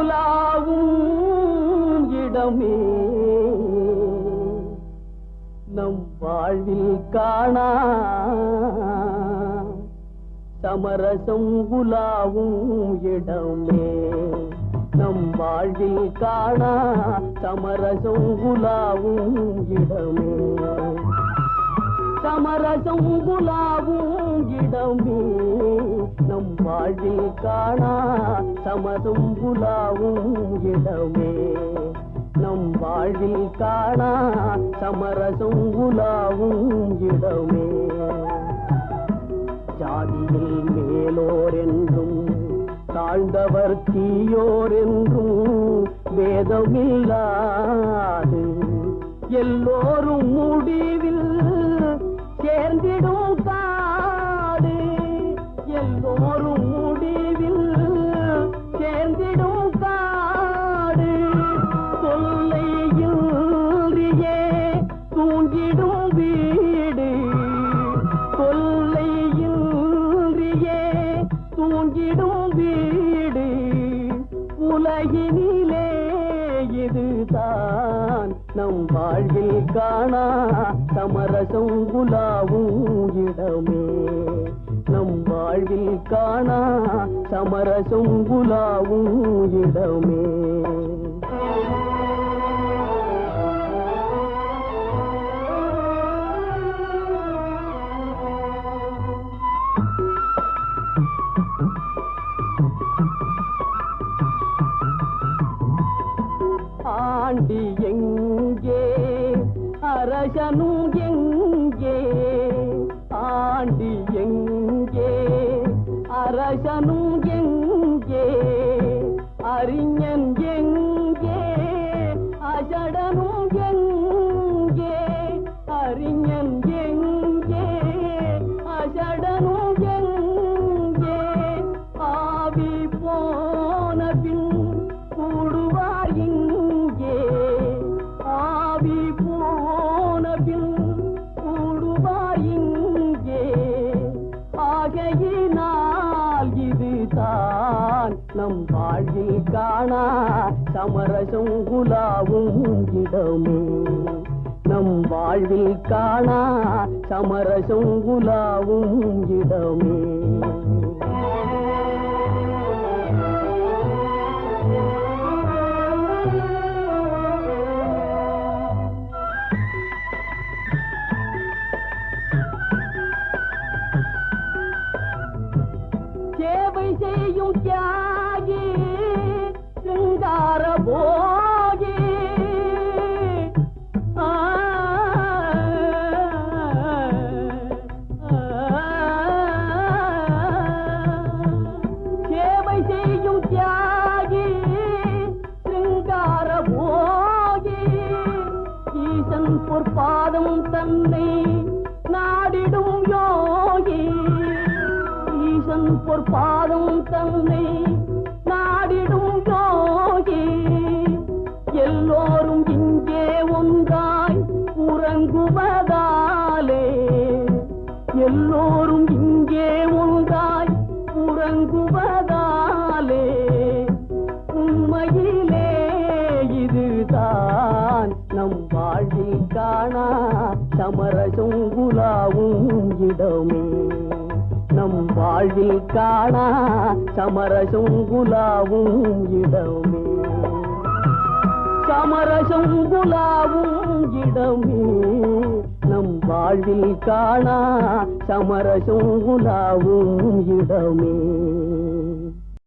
உலாவும் இடமே நம் வாழ்வில் காணா சமரசம் உலாவும் இடமே நம் வாழ்வில் காணா சமரசம் உலாவும் இடமே சமரசம் குலாவும் இடமே நம் வாழ்வில் காணா சமரம் குலாவும் இடமே நம் வாழ்வில் காணா சமரசம் குலாவும் இடமே ஜாதியில் மேலோர் என்றும் தாழ்ந்தவர் தீயோர் என்றும் வேதமில்லாது எல்லோரும் முடிவில் சேர்ந்திடும் காடு எல்லோரும் முடிவில் சேர்ந்திடும் காடு தொல்லையில்றியே தூங்கிடும் வீடு தொல்லையில்றியே தூங்கிடும் வீடு உலகினிலே இதுதான் நம் வாழ்வில் காணா சமரசம் குலாவும் இடமே நம் வாழ்வில் காணா சமரசம் குலாவும் இடமே ஆண்டி எங்கே அரசனும் எங்கே ஆண்டி எங்கே அரசனும் எங்கே அறிஞன் எங்கே அசடனும் எங்கே அறிஞன் எங்கே அசடனும் எங்கே ஆவி போன பின் கூடுவார் இங்கே ஆவி போன பின் கூடுவார் இங்கே ஆகையினால் இதுதான் நம் வாழ்வில் காணா சமரசம் குலாவும் இடமே நம் வாழ்வில் காணா சமரசம் குலாவும் இடமே சேவை செய்யும் தியாகி சிங்கார போகி ஆ, சேவை செய்யும் தியாகி சிங்கார போகி ஈசன் பொற்பாதம் தன்னை நாடிடும் யோகி ஈசன் பொற்பாதம் தன்னை நாடிடும் யோகி எல்லோரும் இங்கே ஒன்றாய் உறங்குவதாலே எல்லோரும் இங்கே ஒன்றாய் உறங்குவதாலே உண்மையிலே இதுதான் நம் வாழ்வில் காணா சமரசம் குலாவும் இடமே நம் வாழ்வில் காணா சமரசம் குலாவும் இடமே சமரசம் குலாவும் இடமே நம் வாழ்வில் காணா சமரசம் குலாவும் இடமே